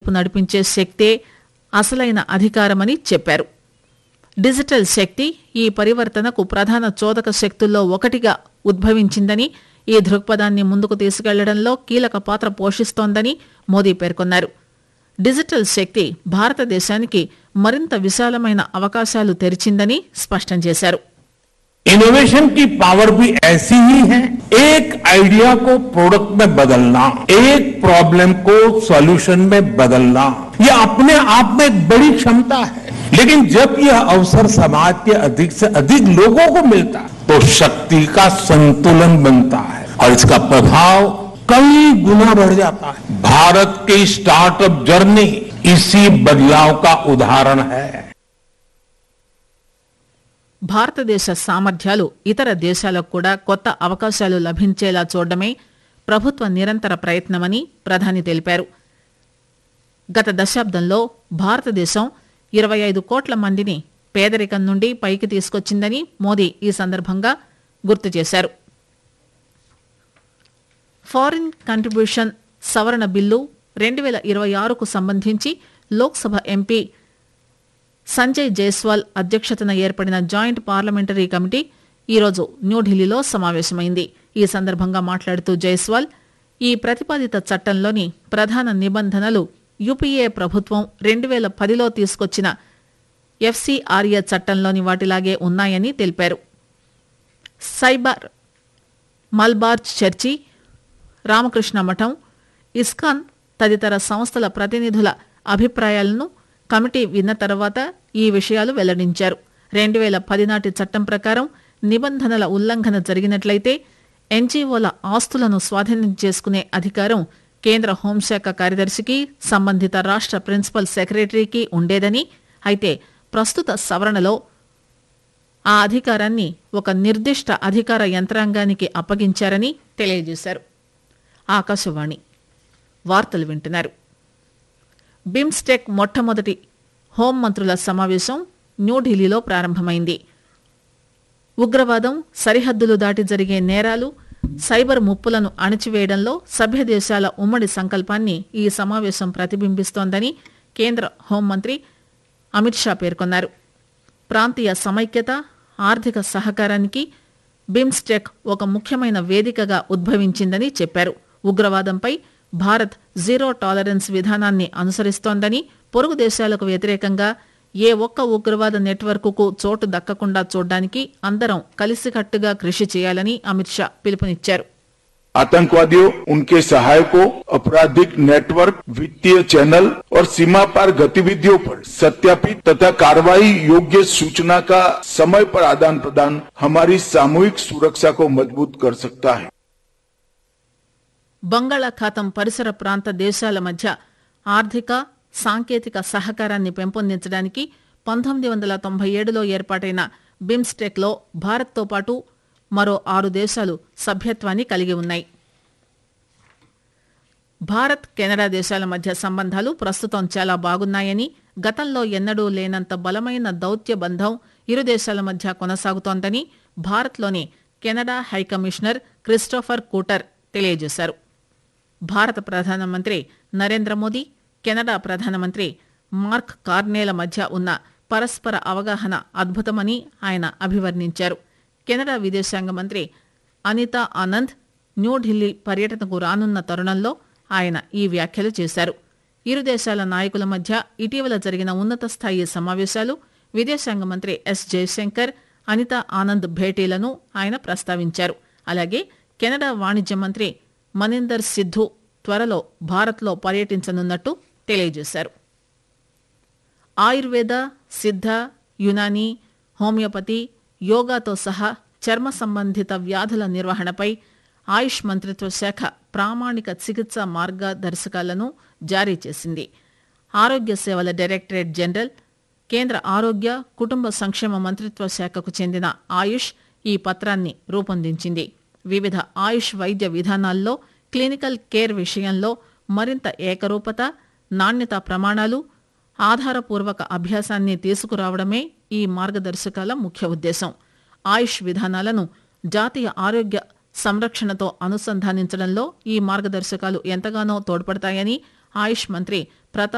వైపు నడిపించే శక్తే అసలైన అధికారమని చెప్పారు డిజిటల్ శక్తి ఈ పరివర్తనకు ప్రధాన చోదక శక్తుల్లో ఒకటిగా ఉద్భవించిందని ఈ దృక్పథాన్ని ముందుకు తీసుకెళ్లడంలో కీలక పాత్ర పోషిస్తోందని మోదీ పేర్కొన్నారు డిజిటల్ శక్తి భారతదేశానికి మరింత విశాలమైన అవకాశాలు తెరిచిందని స్పష్టం చేశారు इनोवेशन की पावर भी ऐसी ही है एक आइडिया को प्रोडक्ट में बदलना एक प्रॉब्लम को सॉल्यूशन में बदलना यह अपने आप में एक बड़ी क्षमता है लेकिन जब यह अवसर समाज के अधिक से अधिक लोगों को मिलता है तो शक्ति का संतुलन बनता है और इसका प्रभाव कई गुना बढ़ जाता है भारत की स्टार्टअप जर्नी इसी बदलाव का उदाहरण है భారతదేశ సామర్థ్యాలు ఇతర దేశాలకు కూడా కొత్త అవకాశాలు లభించేలా చూడడమే ప్రభుత్వ నిరంతర ప్రయత్నమని ప్రధాని తెలిపారు గత దశాబ్దంలో భారతదేశం ఇరవై ఐదు కోట్ల మందిని పేదరికం నుండి పైకి తీసుకొచ్చిందని మోదీ ఈ సందర్భంగా గుర్తు చేశారు ఫారిన్ కంట్రిబ్యూషన్ సవరణ బిల్లు రెండు వేల ఇరవై ఆరుకు సంబంధించి లోక్సభ ఎంపీ సంజయ్ జైస్వాల్ అధ్యక్షతన ఏర్పడిన జాయింట్ పార్లమెంటరీ కమిటీ ఈరోజు న్యూఢిల్లీలో సమావేశమైంది ఈ సందర్భంగా మాట్లాడుతూ జైస్వాల్ ఈ ప్రతిపాదిత చట్టంలోని ప్రధాన నిబంధనలు యూపీఏ ప్రభుత్వం రెండు వేల పదిలో తీసుకొచ్చిన ఎఫ్సీఆర్ఏ చట్టంలోని వాటిలాగే ఉన్నాయని తెలిపారు సైబర్ మల్బార్ చర్చి రామకృష్ణ మఠం ఇస్కాన్ తదితర సంస్థల ప్రతినిధుల అభిప్రాయాలను కమిటీ విన్న తర్వాత ఈ విషయాలు వెల్లడించారు రెండు వేల పది నాటి చట్టం ప్రకారం నిబంధనల ఉల్లంఘన జరిగినట్లయితే ఎన్జీఓల ఆస్తులను స్వాధీనం చేసుకునే అధికారం కేంద్ర హోంశాఖ కార్యదర్శికి సంబంధిత రాష్ట ప్రిన్సిపల్ సెక్రటరీకి ఉండేదని అయితే ప్రస్తుత సవరణలో ఆ అధికారాన్ని ఒక నిర్దిష్ట అధికార యంత్రాంగానికి అప్పగించారని తెలియజేశారు ఆకాశవాణి వార్తలు వింటున్నారు బిమ్స్టెక్ మొట్టమొదటి హోంమంత్రుల సమావేశం న్యూఢిల్లీలో ప్రారంభమైంది ఉగ్రవాదం సరిహద్దులు దాటి జరిగే నేరాలు సైబర్ ముప్పులను అణచివేయడంలో సభ్య దేశాల ఉమ్మడి సంకల్పాన్ని ఈ సమావేశం ప్రతిబింబిస్తోందని కేంద్ర హోంమంత్రి అమిత్ షా పేర్కొన్నారు ప్రాంతీయ సమైక్యత ఆర్థిక సహకారానికి బిమ్స్టెక్ ఒక ముఖ్యమైన వేదికగా ఉద్భవించిందని చెప్పారు ఉగ్రవాదంపై భారత్ జీరో టాలరెన్స్ విధానాన్ని అనుసరిస్తోందని పొరుగు దేశాలకు వ్యతిరేకంగా ఏ ఒక్క ఉగ్రవాద నెట్వర్క్కు చోటు దక్కకుండా చూడడానికి అందరం కలిసికట్టుగా కృషి చేయాలని అమిత్ షా పిలుపునిచ్చారు आतंकवादियों उनके सहायकों आपराधिक नेटवर्क वित्तीय चैनल और सीमा पार गतिविधियों पर सत्यापित तथा कार्रवाई योग्य सूचना का समय पर आदान प्रदान हमारी सामूहिक सुरक्षा को मजबूत कर सकता है బంగాళాఖాతం పరిసర ప్రాంత దేశాల మధ్య ఆర్థిక సాంకేతిక సహకారాన్ని పెంపొందించడానికి పంతొమ్మిది వందల తొంభై ఏడులో ఏర్పాటైన బిమ్స్టెక్లో భారత్తో పాటు మరో ఆరు దేశాలు సభ్యత్వాన్ని కలిగి ఉన్నాయి భారత్ కెనడా దేశాల మధ్య సంబంధాలు ప్రస్తుతం చాలా బాగున్నాయని గతంలో ఎన్నడూ లేనంత బలమైన దౌత్య బంధం ఇరు దేశాల మధ్య కొనసాగుతోందని భారత్లోని కెనడా హైకమిషనర్ క్రిస్టోఫర్ కూటర్ తెలియజేశారు భారత ప్రధానమంత్రి నరేంద్ర మోదీ కెనడా ప్రధానమంత్రి మార్క్ కార్నేల మధ్య ఉన్న పరస్పర అవగాహన అద్భుతమని ఆయన అభివర్ణించారు కెనడా విదేశాంగ మంత్రి అనితా ఆనంద్ న్యూఢిల్లీ పర్యటనకు రానున్న తరుణంలో ఆయన ఈ వ్యాఖ్యలు చేశారు ఇరు దేశాల నాయకుల మధ్య ఇటీవల జరిగిన ఉన్నత స్థాయి సమావేశాలు విదేశాంగ మంత్రి ఎస్ జయశంకర్ అనితా ఆనంద్ భేటీలను ఆయన ప్రస్తావించారు అలాగే కెనడా వాణిజ్య మంత్రి మనిందర్ సిద్ధు త్వరలో భారత్లో పర్యటించనున్నట్టు తెలియజేశారు ఆయుర్వేద సిద్ధ యునాని హోమియోపతి యోగాతో సహా చర్మ సంబంధిత వ్యాధుల నిర్వహణపై ఆయుష్ మంత్రిత్వ శాఖ ప్రామాణిక చికిత్సా మార్గదర్శకాలను జారీ చేసింది ఆరోగ్య సేవల డైరెక్టరేట్ జనరల్ కేంద్ర ఆరోగ్య కుటుంబ సంక్షేమ మంత్రిత్వ శాఖకు చెందిన ఆయుష్ ఈ పత్రాన్ని రూపొందించింది వివిధ ఆయుష్ వైద్య విధానాల్లో క్లినికల్ కేర్ విషయంలో మరింత ఏకరూపత నాణ్యత ప్రమాణాలు ఆధారపూర్వక అభ్యాసాన్ని తీసుకురావడమే ఈ మార్గదర్శకాల ముఖ్య ఉద్దేశం ఆయుష్ విధానాలను జాతీయ ఆరోగ్య సంరక్షణతో అనుసంధానించడంలో ఈ మార్గదర్శకాలు ఎంతగానో తోడ్పడతాయని ఆయుష్ మంత్రి